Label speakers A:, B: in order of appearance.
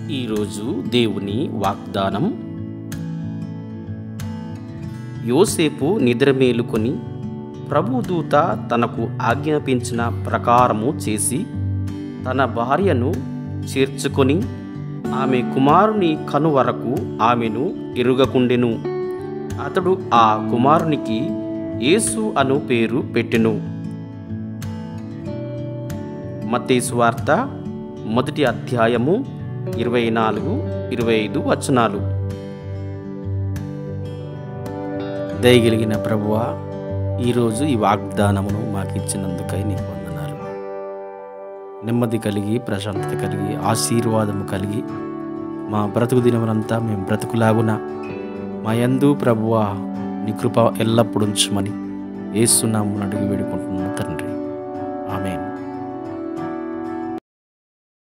A: ఈరోజు దేవుని వాగ్దానం యోసేపు నిద్ర మేలుకొని ప్రభుదూత తనకు ఆజ్ఞాపించిన ప్రకారము చేసి తన భార్యను చేర్చుకొని ఆమె కుమారుని కను వరకు ఆమెను ఎరుగకుండెను అతడు ఆ కుమారునికి యేసు అను పేరు పెట్టెను మత్తేసు వార్త మొదటి అధ్యాయము ఇరవై నాలుగు ఇరవై ఐదు వచనాలు దయగలిగిన ప్రభువా ఈరోజు ఈ వాగ్దానమును మాకు ఇచ్చినందుకై నీకు వందనాలు నెమ్మది కలిగి ప్రశాంతత కలిగి ఆశీర్వాదము కలిగి మా బ్రతుకు దినమునంతా మేము బ్రతుకులాగున మా యందు ప్రభువా నీ కృప ఎల్లప్పుడూ ఉంచుమని ఏసునామని అడిగి వేడుకుంటున్నాను తండ్రి